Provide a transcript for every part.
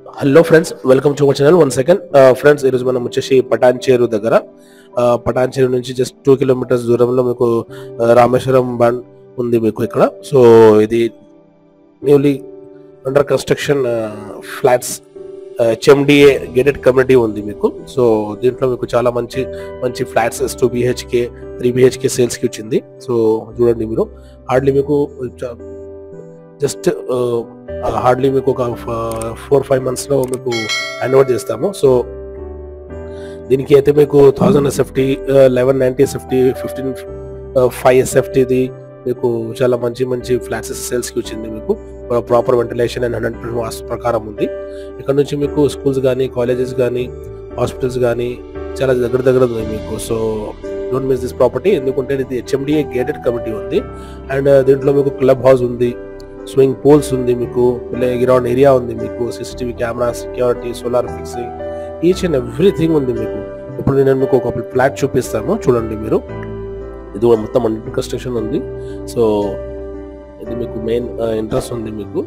hello friends welcome to our channel one second friends ఈరోజు మనం వచ్చేసి పటాన్ చేరు దగ్గర ఆ, పటాన్ చేరు నుంచి జస్ట్ టూ కిలోమీటర్స్ దూరంలో మీకు ఆ, రామేశ్వరం బండ్ ఉంది మీకు ఇక్కడ సో ఇది newly under construction flats HMDA gated community ఉంది మీకు సో దీంట్లో మీకు చాలా మంచి మంచి flats two BHK three BHK సేల్స్కి వచ్చింది సో చూడండి మీరు హార్డ్లీ మీకు జస్ట్ హార్డ్లీ మీకు ఒక ఫోర్ ఫైవ్ మంత్స్లో మీకు హ్యాండ్ ఓవర్ చేస్తాము సో దీనికి అయితే మీకు thousand SFT eleven ninety SFT fifteen five ఎస్ఎఫ్టీది మీకు చాలా మంచి మంచి ఫ్లాట్స్ సేల్స్కి వచ్చింది మీకు proper ventilation and hundred percent vastu ప్రకారం ఉంది ఇక్కడ నుంచి మీకు స్కూల్స్ కానీ కాలేజెస్ కానీ హాస్పిటల్స్ కానీ చాలా దగ్గర దగ్గర ఉంది మీకు so don't miss this property ఎందుకంటే ఇది హెచ్ఎండిఏ గేటెడ్ కమిటీ ఉంది అండ్ దీంట్లో మీకు క్లబ్ హౌస్ ఉంది స్వింగ్ పూల్స్ ఉంది మీకు ప్లే గ్రౌండ్ ఏరియా ఉంది మీకు CCTV camera security solar fixing each and everything ఉంది మీకు ఇప్పుడు నేను మీకు ఒక ఫ్లాట్ చూపిస్తాను చూడండి మీరు ఇది కూడా మొత్తం అండర్ కన్స్ట్రక్షన్ ఉంది సో ఇది మీకు మెయిన్ ఇంట్రెస్ట్ ఉంది మీకు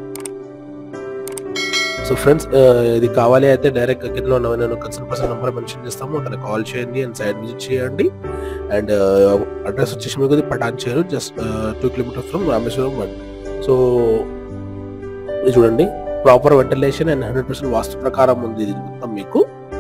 సో ఫ్రెండ్స్ ఇది కావాలి అయితే డైరెక్ట్ కింద ఉన్న నేను కన్సల్ట్ పర్సన్ నెంబర్ మెన్షన్ చేస్తాము అక్కడ కాల్ చేయండి అండ్ సైడ్ విజిట్ చేయండి అండ్ అడ్రస్ వచ్చేసి మీకు ఇది Patancheru just two kilometres from Rameshwaram one so ఇది చూడండి proper ventilation and hundred percent vastu ప్రకారం ఉంది ఇది మొత్తం మీకు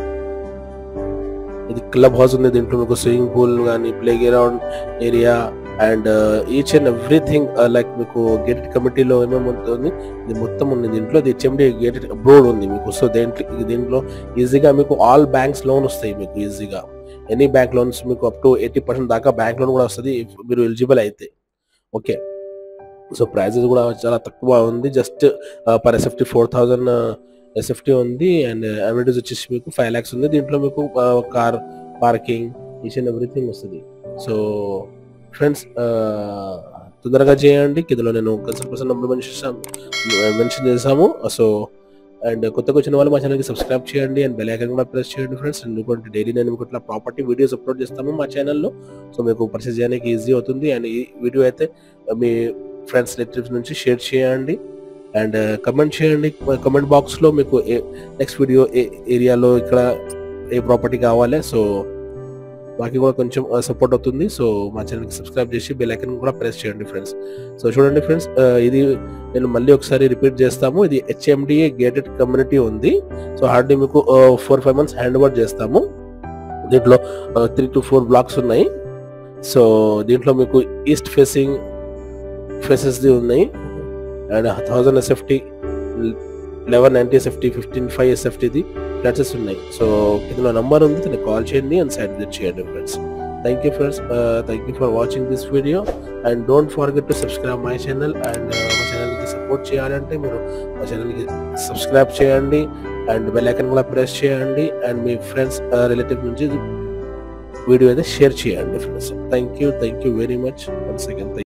ఇది క్లబ్ హౌస్ ఉంది దీంట్లో మీకు స్విమ్మింగ్ పూల్ కానీ play ground area and each and everything like మీకు గేటెడ్ కమిటీలో ఏమేమి ఉంటుంది ఇది మొత్తం ఉంది దీంట్లో ఇది హెచ్ఎండి గేటెడ్ అబ్రోడ్ ఉంది మీకు సో దేంట్లో దీంట్లో ఈజీగా మీకు ఆల్ బ్యాంక్స్ లోన్ వస్తాయి మీకు ఈజీగా ఎనీ బ్యాంక్ లోన్స్ మీకు అప్ టు ఎయిటీ పర్సెంట్ దాకా బ్యాంక్ లోన్ కూడా వస్తుంది if మీరు ఎలిజిబుల్ అయితే ఓకే సో ప్రైజెస్ కూడా చాలా తక్కువ ఉంది just per SFT four thousand SFT ఉంది అండ్ అమ్యూనిటీస్ వచ్చేసి మీకు ఫైవ్ ల్యాక్స్ ఉంది దీంట్లో మీకు car parking each and everything వస్తుంది సో ఫ్రెండ్స్ తొందరగా చేయండి కిందలో నేను consult person number mention mention చేసాము సో అండ్ కొత్తగా వచ్చిన వాళ్ళు మా ఛానల్కి సబ్స్క్రైబ్ చేయండి అండ్ బెల్ ఐకాన్ కూడా ప్రెస్ చేయండి ఫ్రెండ్స్ ఎందుకంటే డైలీ నేను మీకు ఇట్లా ప్రాపర్టీ వీడియోస్ అప్లోడ్ చేస్తాము మా ఛానల్లో సో మీకు పర్చేస్ చేయడానికి ఈజీ అవుతుంది అండ్ ఈ వీడియో అయితే మీ ఫ్రెండ్స్ రిలేటివ్స్ నుంచి షేర్ చేయండి అండ్ కమెంట్ చేయండి కమెంట్ బాక్స్లో మీకు నెక్స్ట్ వీడియో ఏ ఏరియాలో ఇక్కడ ఏ ప్రాపర్టీ కావాలి సో మాకు కూడా కొంచెం సపోర్ట్ అవుతుంది సో మా ఛానల్కి సబ్స్క్రైబ్ చేసి బెల్ ఐకన్ కూడా ప్రెస్ చేయండి ఫ్రెండ్స్ సో చూడండి ఫ్రెండ్స్ ఇది నేను మళ్ళీ ఒకసారి రిపీట్ చేస్తాము ఇది హెచ్ఎండిఏ గేటెడ్ కమ్యూనిటీ ఉంది సో హార్డ్లీ మీకు four five months hand over చేస్తాము దీంట్లో త్రీ టు ఫోర్ బ్లాక్స్ ఉన్నాయి సో దీంట్లో మీకు ఈస్ట్ ఫేసింగ్ ఫేసెస్ది ఉన్నాయి and thousand SFT eleven ninety SFT fifteen five ఎస్ఎఫ్టీది ఫ్లాట్సెస్ ఉన్నాయి సో కింద నంబర్ ఉంది దాన్ని కాల్ చేయండి అండ్ సైడ్ విజిట్ చేయండి friends thank you friends thank you for watching this video and don't forget to subscribe my channel and మా ఛానల్కి సపోర్ట్ చేయాలంటే మీరు మా ఛానల్కి సబ్స్క్రైబ్ చేయండి అండ్ బెల్ ఐకన్ కూడా ప్రెస్ చేయండి అండ్ మీ ఫ్రెండ్స్ రిలేటివ్ నుంచి వీడియో అయితే షేర్ చేయండి friends thank you thank you very much once again